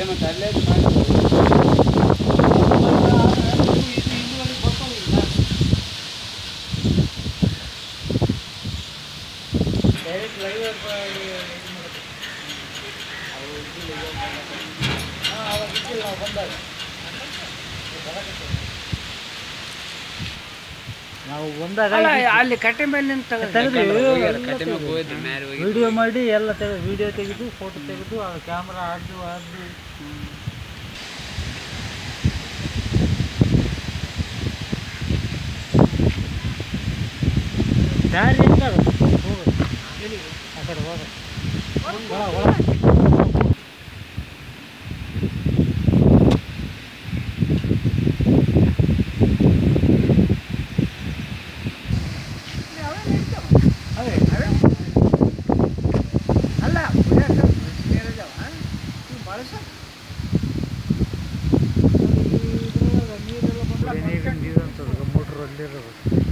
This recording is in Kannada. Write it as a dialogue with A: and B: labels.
A: ಮತ್ತೆ ಅಲ್ಲೇ ಮಾಡಿ ಡೈರೆಕ್ಟ್ ಲೈವ್
B: ನಾವು ಬಂದಾಗ
C: ಅಲ್ಲ ಅಲ್ಲಿ ಕಟ್ಟೆ ಮೇಲೆ ನಿಂತು
B: ತೆಗೆದು
A: ಕಟ್ಟೆ ಮೇಲೆ ಹೋಗಿದ್ರು ಮ್ಯಾಲೆ ಹೋಗಿ
B: ವಿಡಿಯೋ ಮಾಡಿ ಎಲ್ಲ ತೆಗೆದು ವಿಡಿಯೋ ತೆಗೆದು ಫೋಟೋ ತೆಗೆದು ಆ ಕ್ಯಾಮ್ರಾ ಆಡ್ದು ಆಡ್ದು ದಾರಿ ಇರ್ತದ ಹೋಗು ಆ ಕಡೆ ಹೋಗ ಒಳ ಒಳ
C: ಅಲ್ಲ ಬಳಸ
B: ನೀರೆಲ್ಲ ಬಂದ್ರೆ ನೀರಿನ ಇದು ಅಂತದ ಮೋಟ್ರ್ ಅಲ್ಲಿರೋದು